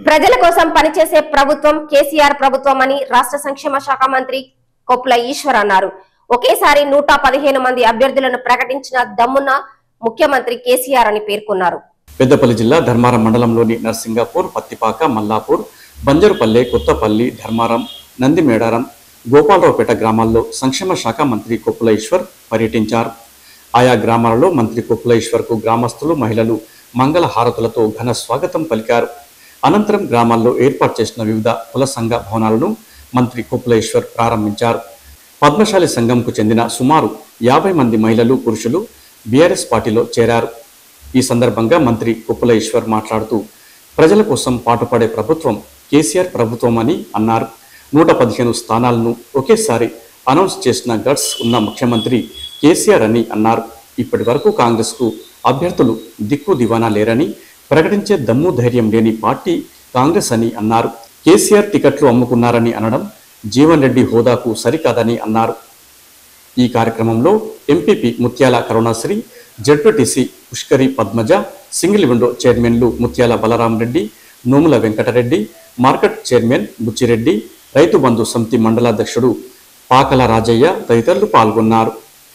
ప్రజల కోసం పనిచేసే ప్రభుత్వం కేసీఆర్ ప్రభుత్వం అని రాష్ట్ర సంక్షేమ శాఖ మంత్రి కొప్పుల ఈశ్వర్ అన్నారు ఒకేసారి నూట పదిహేను మంది అభ్యర్థులను ప్రకటించిన దమ్మున ముఖ్యమంత్రి కేసీఆర్ అని పేర్కొన్నారు పెద్దపల్లి జిల్లా ధర్మారం మండలంలోని నర్సింగాపూర్ పత్తిపాక మల్లాపూర్ బంజరుపల్లె కొత్తపల్లి ధర్మారం నందిమేడారం గోపాలరావుపేట గ్రామాల్లో సంక్షేమ శాఖ మంత్రి కొప్పుల ఈశ్వర్ పర్యటించారు ఆయా గ్రామాలలో మంత్రి కొప్పుల ఈశ్వర్కు గ్రామస్తులు మహిళలు మంగళ హారతులతో ఘన స్వాగతం పలికారు అనంతరం గ్రామాల్లో ఏర్పాటు చేసిన వివిధ కుల సంఘ భవనాలను మంత్రి కొప్పుల ఈశ్వర్ ప్రారంభించారు పద్మశాలి సంఘంకు చెందిన సుమారు యాభై మంది మహిళలు పురుషులు బీఆర్ఎస్ పార్టీలో చేరారు ఈ సందర్భంగా మంత్రి కుప్పల ఈశ్వర్ మాట్లాడుతూ ప్రజల కోసం పాటుపడే ప్రభుత్వం కేసీఆర్ ప్రభుత్వం అని అన్నారు నూట పదిహేను స్థానాలను ఒకేసారి అనౌన్స్ చేసిన గట్స్ ఉన్న ముఖ్యమంత్రి కేసీఆర్ అని అన్నారు ఇప్పటి వరకు కాంగ్రెస్కు అభ్యర్థులు దిక్కు దివానా లేరని ప్రకటించే దమ్ము ధైర్యం లేని పార్టీ కాంగ్రెస్ అని అన్నారు కేసీఆర్ టికెట్లు అమ్ముకున్నారని అనడం జీవన్ రెడ్డి హోదాకు సరికాదని అన్నారు ఈ కార్యక్రమంలో MPP Muthyala Karunasri ZPTC Pushkari Padmaja single window చైర్మన్లు ముత్యాల బలరాం రెడ్డి నోముల వెంకటరెడ్డి మార్కెట్ చైర్మన్ బుచ్చిరెడ్డి రైతు బంధు సమితి మండలాధ్యక్షుడు పాకల రాజయ్య తదితరులు పాల్గొన్నారు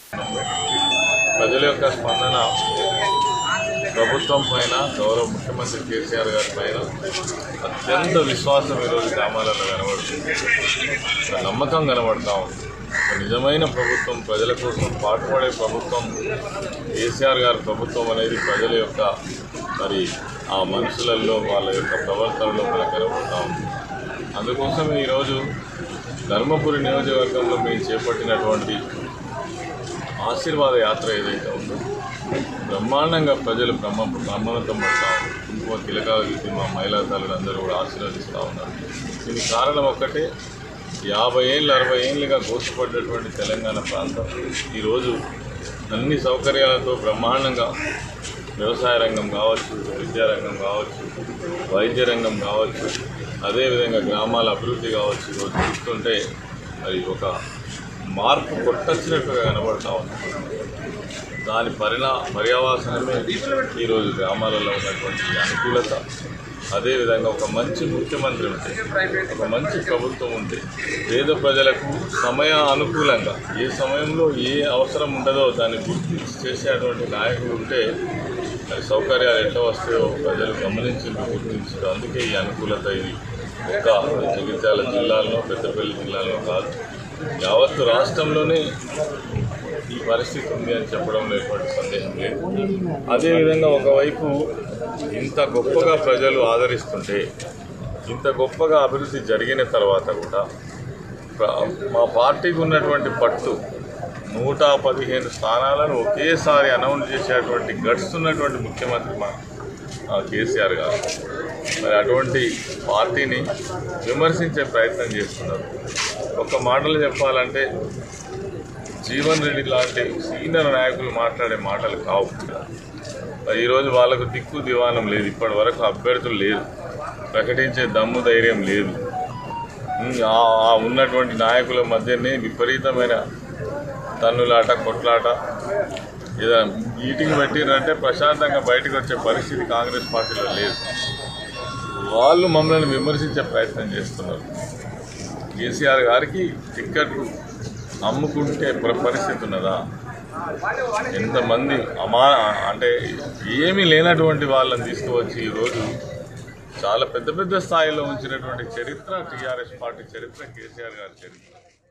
ప్రజల యొక్క స్పందన ప్రభుత్వం పైన గౌరవ ముఖ్యమంత్రి కేసీఆర్ గారి పైన అత్యంత విశ్వాసం ఈరోజు గ్రామాలలో కనబడుతుంది ఒక నమ్మకం కనబడతా ఉంది ఒక నిజమైన ప్రభుత్వం ప్రజల కోసం పాటుపడే ప్రభుత్వం కేసీఆర్ గారి ప్రభుత్వం అనేది ప్రజల యొక్క మరి ఆ మనుషులలో వాళ్ళ యొక్క ప్రవర్తనలో మనకు కనబడతా ఉంది అందుకోసమే ఈరోజు ధర్మపురి నియోజకవర్గంలో మేము చేపట్టినటువంటి ఆశీర్వాద యాత్ర ఏదైతే ఉందో బ్రహ్మాండంగా ప్రజలు బ్రహ్మ బ్రహ్మానందం పడతా ఉన్నారు కుంకుమ తిలకాలు మా మహిళా తల్లులు అందరూ కూడా ఆశీర్వదిస్తూ ఉన్నారు దీనికి కారణం ఒక్కటే యాభై ఏళ్ళు అరవై ఏళ్ళుగా గోసిపడ్డటువంటి తెలంగాణ ప్రాంతం ఈరోజు అన్ని సౌకర్యాలతో బ్రహ్మాండంగా వ్యవసాయ రంగం కావచ్చు విద్యారంగం కావచ్చు వైద్య రంగం కావచ్చు అదేవిధంగా గ్రామాల అభివృద్ధి కావచ్చు ఈరోజు చూస్తుంటే మరి ఒక మార్పు కొట్టొచ్చినట్టుగా కనబడతా ఉంది దాని పరిణా పర్యావాసనమే ఈరోజు గ్రామాలలో ఉన్నటువంటి అనుకూలత అదేవిధంగా ఒక మంచి ముఖ్యమంత్రి ఉంటే ఒక మంచి ప్రభుత్వం ఉంటే పేద ప్రజలకు సమయ అనుకూలంగా ఏ సమయంలో ఏ అవసరం ఉంటుందో దాన్ని గుర్తించి చేసేటువంటి నాయకుడు ఉంటే మరి సౌకర్యాలు ఎట్లా వస్తాయో ప్రజలు గమనించి గుర్తించారు అందుకే ఈ అనుకూలత ఇది ఒక్క జగిత్యాల జిల్లాలో పెద్దపల్లి జిల్లాలో కాదు యావత్తు రాష్ట్రంలోనే ఈ పరిస్థితి ఉంది అని చెప్పడంలో ఎటువంటి సందేహం లేదు అదేవిధంగా ఒకవైపు ఇంత గొప్పగా ప్రజలు ఆదరిస్తుంటే ఇంత గొప్పగా అభివృద్ధి జరిగిన తర్వాత కూడా ప్ర- మా పార్టీకి ఉన్నటువంటి పట్టు నూట పదిహేను స్థానాలను ఒకేసారి అనౌన్స్ చేసేటువంటి గట్స్ ఉన్నటువంటి ముఖ్యమంత్రి మా ఆ, కేసీఆర్ గారు మరి అటువంటి పార్టీని విమర్శించే ప్రయత్నం చేస్తున్నారు ఒక మాటలు చెప్పాలంటే జీవన్ రెడ్డి లాంటి సీనియర్ నాయకులు మాట్లాడే మాటలు కావు మరి ఈరోజు వాళ్ళకు దిక్కు దివానం లేదు ఇప్పటి వరకు అభ్యర్థులు లేదు ప్రకటించే దమ్ము ధైర్యం లేదు ఉమ్, ఆ- ఆ ఉన్నటువంటి నాయకుల మధ్యనే విపరీతమైన తన్నులాట కొట్లాట ఏదైనా మీటింగ్ పెట్టిరంటే ప్రశాంతంగా బయటకు వచ్చే పరిస్థితి కాంగ్రెస్ పార్టీలో లేదు వాళ్ళు మమ్మల్ని విమర్శించే ప్రయత్నం చేస్తున్నారు కేసీఆర్ గారికి టిక్కెట్లు అమ్ముకుంటే ప్ర- పరిస్థితి ఉన్నదా ఎంతమంది అమా అంటే ఏమీ లేనటువంటి వాళ్ళని తీసుకువచ్చి ఈరోజు చాలా పెద్ద పెద్ద స్థాయిలో ఉంచినటువంటి చరిత్ర టీఆర్ఎస్ పార్టీ చరిత్ర కేసీఆర్ గారి చరిత్ర